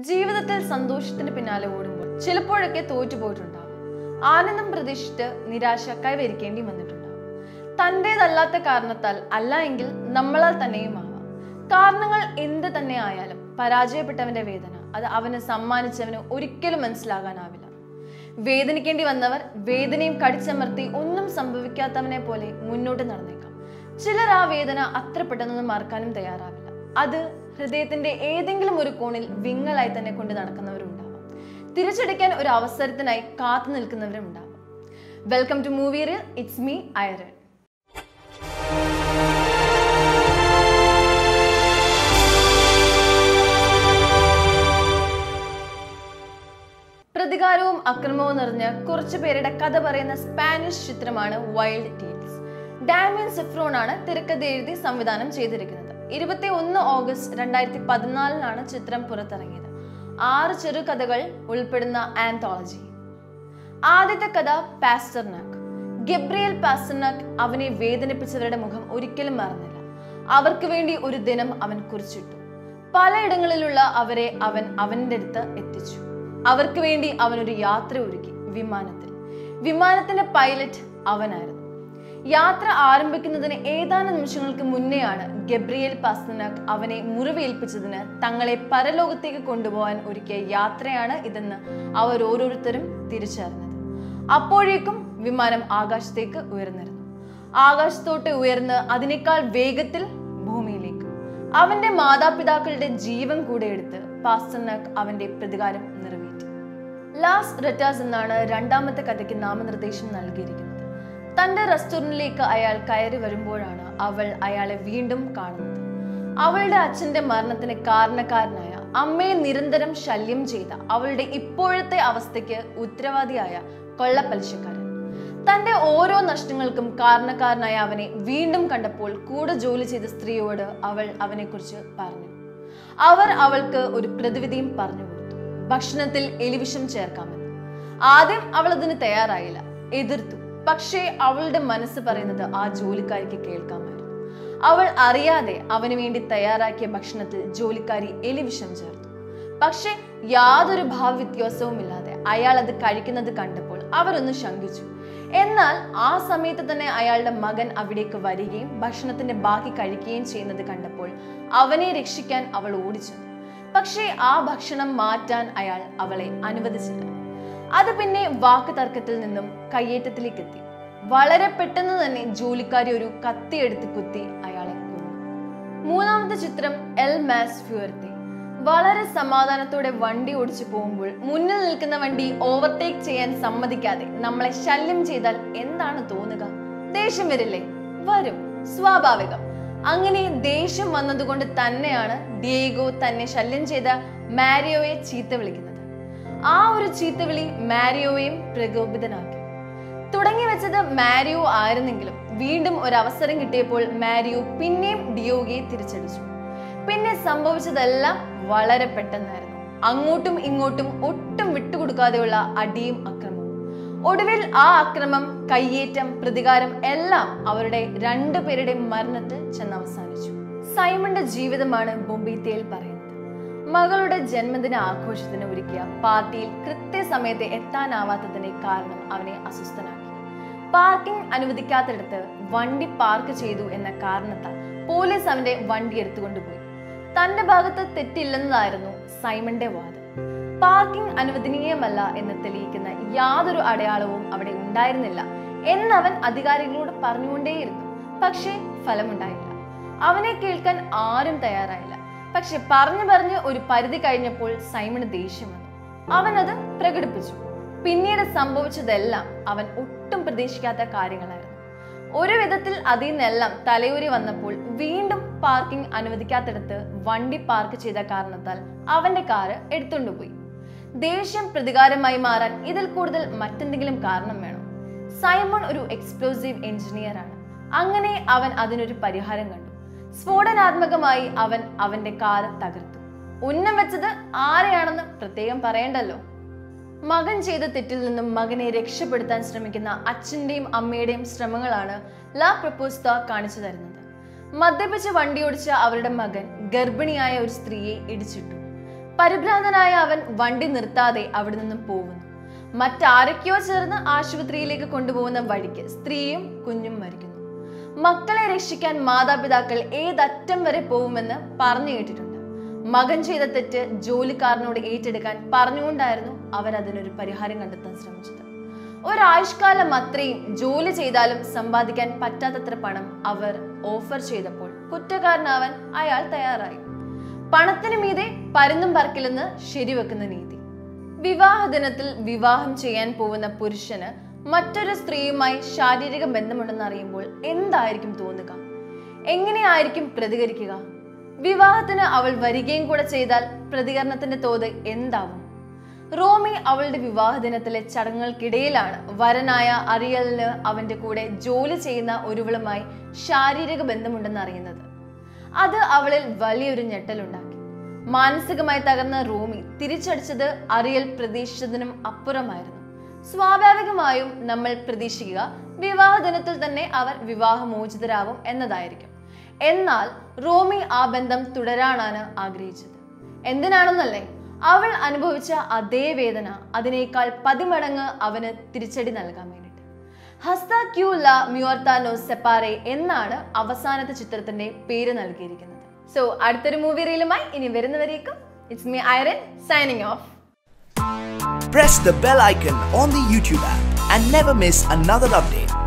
ജീവിതത്തിൽ സന്തോഷത്തിന് പിന്നാലെ ഓടുമ്പോൾ ചിലപ്പോഴൊക്കെ തോറ്റുപോയിട്ടുണ്ടാവും ആനന്ദം പ്രതീക്ഷിച്ചിട്ട് നിരാശ കൈവരിക്കേണ്ടി വന്നിട്ടുണ്ടാവും തൻ്റേതല്ലാത്ത കാരണത്താൽ അല്ല എങ്കിൽ നമ്മളാൽ തന്നെയും ആവാം കാരണങ്ങൾ എന്ത് തന്നെ ആയാലും പരാജയപ്പെട്ടവന്റെ വേദന അത് അവന് സമ്മാനിച്ചവന് ഒരിക്കലും മനസ്സിലാകാനാവില്ല വേദനിക്കേണ്ടി വന്നവർ വേദനയും കടിച്ചമർത്തി ഒന്നും സംഭവിക്കാത്തവനെ പോലെ മുന്നോട്ട് നടന്നേക്കാം ചിലർ ആ വേദന അത്ര പെട്ടെന്നൊന്നും മറക്കാനും തയ്യാറാവില്ല അത് ഹൃദയത്തിന്റെ ഏതെങ്കിലും ഒരു കോണിൽ വിങ്ങലായി തന്നെ കൊണ്ട് നടക്കുന്നവരുണ്ടാവാം തിരിച്ചടിക്കാൻ ഒരു അവസരത്തിനായി കാത്തു നിൽക്കുന്നവരും ഉണ്ടാവാം welcome to movie it's me Irene പ്രതികാരവും അക്രമവും നിറഞ്ഞ കുറച്ചു പേരുടെ കഥ പറയുന്ന സ്പാനിഷ് ചിത്രമാണ് വൈൽഡ് ടീൽസ് ഡാമിയൻ സെഫ്രോൺ ആണ് തിരക്കഥ എഴുതി സംവിധാനം ചെയ്തിരിക്കുന്നത് ഇരുപത്തി ഒന്ന് ഓഗസ്റ്റ് രണ്ടായിരത്തി പതിനാലിനാണ് ചിത്രം പുറത്തിറങ്ങിയത് ആറ് ചെറുകഥകൾ ഉൾപ്പെടുന്ന ആന്തോളജി ആദ്യത്തെ കഥ പാസ്റ്റർനാക്ക് ഗബ്രിയൽ പാസ്റ്റർനാക്ക് അവനെ വേദനിപ്പിച്ചവരുടെ മുഖം ഒരിക്കലും മറന്നില്ല അവർക്ക് വേണ്ടി ഒരു ദിനം അവൻ കുറിച്ചിട്ടു പലയിടങ്ങളിലുള്ള അവരെ അവൻ അവന്റെ അടുത്ത് എത്തിച്ചു അവർക്ക് വേണ്ടി അവൻ ഒരു യാത്ര ഒരുക്കി വിമാനത്തിൽ വിമാനത്തിന്റെ പൈലറ്റ് അവനായിരുന്നു യാത്ര ആരംഭിക്കുന്നതിന് ഏതാനും നിമിഷങ്ങൾക്ക് മുന്നെയാണ് ഗബ്രിയേൽ പാസ്തനാക് അവനെ മുറിവേൽപ്പിച്ചതിന് തങ്ങളെ പരലോകത്തേക്ക് കൊണ്ടുപോകാൻ ഒരുക്കിയ യാത്രയാണ് ഇതെന്ന് അവർ ഓരോരുത്തരും തിരിച്ചറിഞ്ഞത് അപ്പോഴേക്കും വിമാനം ആകാശത്തേക്ക് ഉയർന്നിരുന്നു ആകാശത്തോട്ട് ഉയർന്ന് അതിനേക്കാൾ വേഗത്തിൽ ഭൂമിയിലേക്ക് അവന്റെ മാതാപിതാക്കളുടെ ജീവൻ കൂടെ എടുത്ത് പാസ്റ്റർനാക് അവന്റെ പ്രതികാരം നിറവേറ്റി ലാസ് റെറ്റാസ് എന്നാണ് രണ്ടാമത്തെ കഥയ്ക്ക് നാമനിർദ്ദേശം നൽകിയിരിക്കുന്നത് തന്റെ റെസ്റ്റോറന്റിലേക്ക് അയാൾ കയറി വരുമ്പോഴാണ് അവൾ അയാളെ വീണ്ടും കാണുന്നത് അവളുടെ അച്ഛന്റെ മരണത്തിന് കാരണക്കാരനായ അമ്മയെ നിരന്തരം ശല്യം ചെയ്ത അവളുടെ ഇപ്പോഴത്തെ അവസ്ഥയ്ക്ക് ഉത്തരവാദിയായ കൊള്ളപ്പലിശക്കാരൻ തന്റെ ഓരോ നഷ്ടങ്ങൾക്കും കാരണക്കാരനായ അവനെ വീണ്ടും കണ്ടപ്പോൾ കൂടെ ജോലി ചെയ്ത സ്ത്രീയോട് അവൾ അവനെക്കുറിച്ച് പറഞ്ഞു അവർ അവൾക്ക് ഒരു പ്രതിവിധിയും പറഞ്ഞു കൊടുത്തു ഭക്ഷണത്തിൽ എലിവിഷം ചേർക്കാമെന്ന് ആദ്യം അവൾ അതിന് തയ്യാറായില്ല എതിർത്തു പക്ഷേ അവളുടെ മനസ്സ് പറയുന്നത് ആ ജോലിക്കാരിക്ക് കേൾക്കാമായിരുന്നു അവൾ അറിയാതെ അവന് വേണ്ടി തയ്യാറാക്കിയ ഭക്ഷണത്തിൽ ജോലിക്കാരി എലിവിഷം ചേർത്തു പക്ഷെ യാതൊരു ഭാവവ്യത്യാസവും ഇല്ലാതെ അയാൾ അത് കഴിക്കുന്നത് കണ്ടപ്പോൾ അവരൊന്ന് ശങ്കിച്ചു എന്നാൽ ആ സമയത്ത് തന്നെ അയാളുടെ മകൻ അവിടേക്ക് വരികയും ഭക്ഷണത്തിന്റെ ബാക്കി കഴിക്കുകയും ചെയ്യുന്നത് കണ്ടപ്പോൾ അവനെ രക്ഷിക്കാൻ അവൾ ഓടിച്ചു പക്ഷേ ആ ഭക്ഷണം മാറ്റാൻ അയാൾ അവളെ അനുവദിച്ചില്ല അത് പിന്നെ വാക്ക് തർക്കത്തിൽ നിന്നും കയ്യേറ്റത്തിലേക്ക് എത്തി വളരെ പെട്ടെന്ന് തന്നെ ജോലിക്കാരി ഒരു കത്തിയെടുത്ത് കുത്തി അയാളെ കൊന്നു മൂന്നാമത്തെ ചിത്രം എൽ മാസ് ഫ്യൂർത്തി വളരെ സമാധാനത്തോടെ വണ്ടി ഓടിച്ചു പോകുമ്പോൾ മുന്നിൽ നിൽക്കുന്ന വണ്ടി ഓവർടേക്ക് ചെയ്യാൻ സമ്മതിക്കാതെ നമ്മളെ ശല്യം ചെയ്താൽ എന്താണ് തോന്നുക ദേഷ്യം വരില്ലേ വരും സ്വാഭാവികം അങ്ങനെ ദേഷ്യം വന്നതുകൊണ്ട് തന്നെയാണ് ഡിയേഗോ തന്നെ ശല്യം ചെയ്ത മാരിയോയെ ചീത്ത വിളിക്കുന്നത് ആ ഒരു ചീത്തവിളി മാരിയോയെയും പ്രകോപിതനാക്കി തുടങ്ങി വെച്ചത് മാരിയോ ആയിരുന്നെങ്കിലും വീണ്ടും ഒരു അവസരം കിട്ടിയപ്പോൾ മാരിയോ പിന്നെയും ഡിയോഗയെ തിരിച്ചടിച്ചു പിന്നെ സംഭവിച്ചതെല്ലാം വളരെ പെട്ടെന്നായിരുന്നു അങ്ങോട്ടും ഇങ്ങോട്ടും ഒട്ടും വിട്ടുകൊടുക്കാതെയുള്ള അടിയും അക്രമവും ഒടുവിൽ ആ അക്രമം കയ്യേറ്റം പ്രതികാരം എല്ലാം അവരുടെ രണ്ടുപേരുടെ മരണത്തിൽ ചെന്ന് അവസാനിച്ചു സൈമന്റെ ജീവിതമാണ് ബൊംബീത്തയിൽ പറയുന്നത് മകളുടെ ജന്മദിന ആഘോഷത്തിന് ഒരുക്കിയ പാർട്ടിയിൽ കൃത്യസമയത്ത് എത്താനാവാത്തതിന്റെ കാരണം അവനെ അസ്വസ്ഥനാക്കി പാർക്കിംഗ് അനുവദിക്കാത്തിടത്ത് വണ്ടി പാർക്ക് ചെയ്തു എന്ന കാരണത്താൽ പോലീസ് അവന്റെ വണ്ടി എടുത്തുകൊണ്ടുപോയി തന്റെ ഭാഗത്ത് തെറ്റില്ലെന്നതായിരുന്നു സൈമന്റെ വാദം പാർക്കിംഗ് അനുവദനീയമല്ല എന്ന് തെളിയിക്കുന്ന യാതൊരു അടയാളവും അവിടെ ഉണ്ടായിരുന്നില്ല എന്നവൻ അധികാരികളോട് പറഞ്ഞുകൊണ്ടേയിരുന്നു പക്ഷേ ഫലമുണ്ടായില്ല അവനെ കേൾക്കാൻ ആരും തയ്യാറായില്ല പക്ഷെ പറഞ്ഞു പറഞ്ഞ് ഒരു പരിധി കഴിഞ്ഞപ്പോൾ സൈമണ് ദേഷ്യം വന്നു അവൻ അത് പ്രകടിപ്പിച്ചു പിന്നീട് സംഭവിച്ചതെല്ലാം അവൻ ഒട്ടും പ്രതീക്ഷിക്കാത്ത കാര്യങ്ങളായിരുന്നു ഒരു വിധത്തിൽ അതിൽ നിന്നെല്ലാം തലയൂരി വന്നപ്പോൾ വീണ്ടും പാർക്കിംഗ് അനുവദിക്കാത്തിടത്ത് വണ്ടി പാർക്ക് ചെയ്ത കാരണത്താൽ അവന്റെ കാറ് എടുത്തുകൊണ്ടുപോയി ദേഷ്യം പ്രതികാരമായി മാറാൻ ഇതിൽ കൂടുതൽ മറ്റെന്തെങ്കിലും കാരണം വേണോ സൈമൺ ഒരു എക്സ്പ്ലോസീവ് എഞ്ചിനീയർ ആണ് അങ്ങനെ അവൻ അതിനൊരു പരിഹാരം കണ്ടു സ്ഫോടനാത്മകമായി അവൻ അവന്റെ കാറ് തകർത്തു ഉന്നം വെച്ചത് ആരെയാണെന്ന് പ്രത്യേകം പറയണ്ടല്ലോ മകൻ ചെയ്ത തെറ്റിൽ നിന്നും മകനെ രക്ഷപ്പെടുത്താൻ ശ്രമിക്കുന്ന അച്ഛന്റെയും അമ്മയുടെയും ശ്രമങ്ങളാണ് ലാ പ്രപ്പോസ്ത കാണിച്ചു തരുന്നത് മദ്യപിച്ച് വണ്ടി ഓടിച്ച അവരുടെ മകൻ ഗർഭിണിയായ ഒരു സ്ത്രീയെ ഇടിച്ചിട്ടു പരിഭ്രാന്തനായ അവൻ വണ്ടി നിർത്താതെ അവിടെ നിന്നും പോകുന്നു മറ്റാരൊക്കെയോ ചേർന്ന് ആശുപത്രിയിലേക്ക് കൊണ്ടുപോകുന്ന വഴിക്ക് സ്ത്രീയും കുഞ്ഞും മരിക്കുന്നു മക്കളെ രക്ഷിക്കാൻ മാതാപിതാക്കൾ ഏതറ്റം വരെ പോകുമെന്ന് പറഞ്ഞു കേട്ടിട്ടുണ്ട് മകൻ ചെയ്ത തെറ്റ് ജോലിക്കാരനോട് ഏറ്റെടുക്കാൻ പറഞ്ഞുകൊണ്ടായിരുന്നു അവരതിനൊരു പരിഹാരം കണ്ടെത്താൻ ശ്രമിച്ചത് ഒരായുഷ്കാലം അത്രയും ജോലി ചെയ്താലും സമ്പാദിക്കാൻ പറ്റാത്തത്ര പണം അവർ ഓഫർ ചെയ്തപ്പോൾ കുറ്റക്കാരനാവാൻ അയാൾ തയ്യാറായി പണത്തിന് മീതെ പരുന്നും പറക്കില്ലെന്ന് ശരിവെക്കുന്ന നീതി വിവാഹ ദിനത്തിൽ വിവാഹം ചെയ്യാൻ പോകുന്ന പുരുഷന് മറ്റൊരു സ്ത്രീയുമായി ശാരീരിക ബന്ധമുണ്ടെന്ന് അറിയുമ്പോൾ എന്തായിരിക്കും തോന്നുക എങ്ങനെയായിരിക്കും പ്രതികരിക്കുക വിവാഹത്തിന് അവൾ വരികയും കൂടെ ചെയ്താൽ പ്രതികരണത്തിന്റെ തോത് എന്താവും റോമി അവളുടെ വിവാഹ ദിനത്തിലെ ചടങ്ങുകൾക്കിടയിലാണ് വരനായ അറിയലിന് അവന്റെ കൂടെ ജോലി ചെയ്യുന്ന ഒരുവളുമായി ശാരീരിക ബന്ധമുണ്ടെന്ന് അറിയുന്നത് അത് അവളിൽ വലിയൊരു ഞെട്ടലുണ്ടാക്കി മാനസികമായി തകർന്ന റോമി തിരിച്ചടിച്ചത് അറിയൽ പ്രതീക്ഷിച്ചതിനും അപ്പുറമായിരുന്നു സ്വാഭാവികമായും നമ്മൾ പ്രതീക്ഷിക്കുക വിവാഹ ദിനത്തിൽ തന്നെ അവർ വിവാഹമോചിതരാവും എന്നതായിരിക്കും എന്നാൽ റോമി ആ ബന്ധം തുടരാനാണ് ആഗ്രഹിച്ചത് എന്തിനാണെന്നല്ലേ അവൾ അനുഭവിച്ച അതേ വേദന അതിനേക്കാൾ പതിമടങ്ങ് അവന് തിരിച്ചടി നൽകാൻ വേണ്ടിയിട്ട് ഹസ്ത ക്യൂ ല മ്യൂർത്താനോ സെപ്പാറെ എന്നാണ് അവസാനത്തെ ചിത്രത്തിന്റെ പേര് നൽകിയിരിക്കുന്നത് സോ അടുത്തൊരു മൂവി റീലുമായി ഇനി വരുന്നവരേക്കും it's me Irene signing off Press the bell icon on the YouTube app and never miss another update.